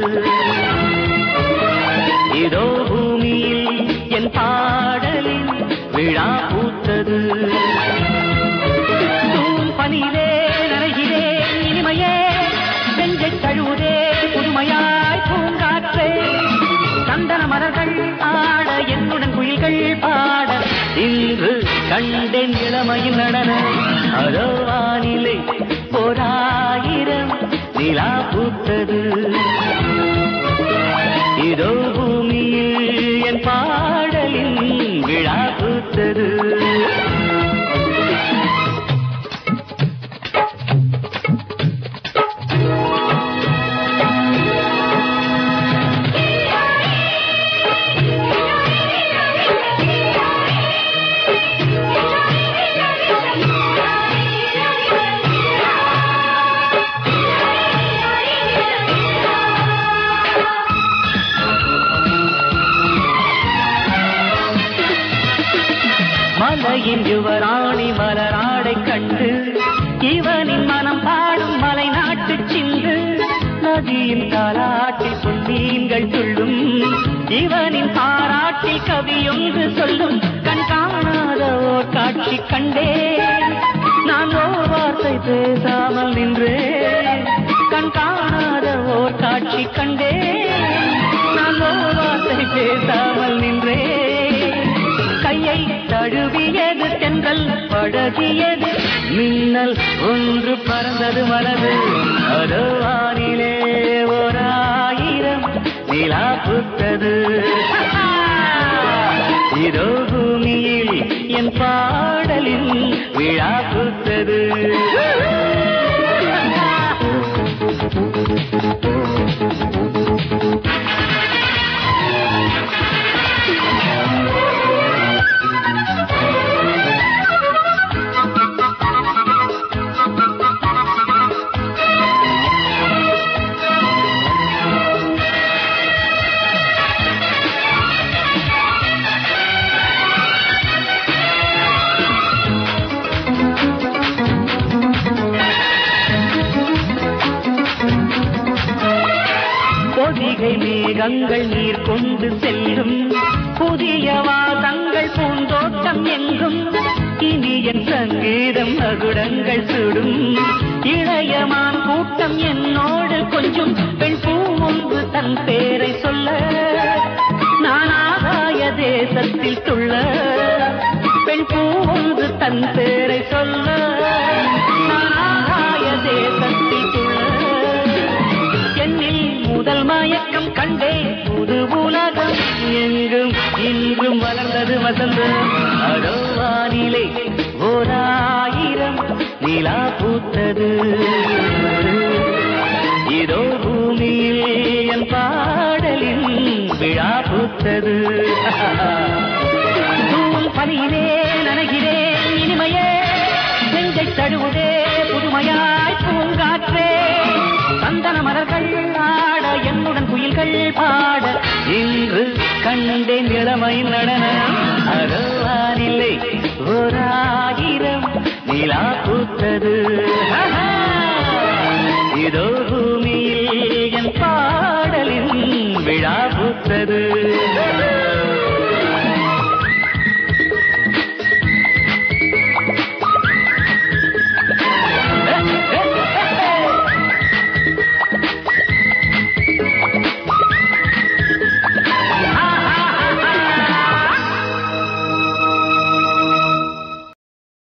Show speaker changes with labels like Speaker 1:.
Speaker 1: இதோ பூமியில் என் பாடலின் விழா பூத்தது தூம் பனியிலே நனைகிறேன் இனிமையே நெஞ்சை தழுவுதே புதுமையாய் பூங்காற்றே சந்தன மலர்கள் ஆட என்னுடன் குயில்கள் பாட இன்று கண்டேன் இளமையின் நடன அதோ வானிலை ஓராயிரம் நிலா பூத்தது இதோ பூமியில் என் பாடலின் விழா பூத்தது மலையின் யுவராணி மலராடை கண்டு இவனின் மனம் பாடும் மலை நாட்டு சிந்து நதியின் தாலாட்டில் பொன்னீன்கள் துள்ளும் இவனின் பாராட்டில் கவியொன்று சொல்லும் கண் காணாத ஓர் காட்சி கண்டேன் நான் ஓர் வார்த்தை பேசாமல் நின்றேன் கண் காணாத ஓர் காட்சி கண்டேன் நான் ஓர் வார்த்தை பேசாமல் நின்றேன் கையை தழுவியது தென்றல் பழகியது மின்னல் ஒன்று பறந்தது மனது அதோ வானிலே ஓராயிரம் நிலா புத்தது இதோ பூமியில் என் பாடலின் விழா புத்தது பொதிகை மேகங்கள் நீர் கொண்டு செல்லும் புதிய வாதங்கள் பூந்தோட்டம் எங்கும் இனியன் சங்கீதம் மகுடங்கள் சுடும் இளையமான் கூட்டம் என்னோடு கொஞ்சம் பெண் பூ ஒன்று தன் பேரை சொல்ல நான் ஆகாய தேசத்தில் துள்ள பெண் பூ ஒன்று தன் பேரை சொல்ல நான் ஆகாய தேசத்தில் துள்ள என்னில் முதல் மயக்கம் கண்டே புது உலகம் எங்கும் இன்றும் வளர்ந்தது வசந்தம் அதோ வானிலை ஓராயிரம் நிலா பூத்தது இதோ பூமியில் என் பாடலின் விழா பூத்தது தூள் பனியிலே நனைகிறேன் இனிமையே நெஞ்சை தழுவுதே புதுமையாய் பூங்காற்றே சந்தன மலர்கள் ஆட என்னுடன் குயில்கள் பாட இன்று கண்டேன் இளமை நடனம் அகவானில்லை ஓராயிரம் நிலா பூத்தது இதோ பூமியில் என் பாடலின் விழா பூத்தது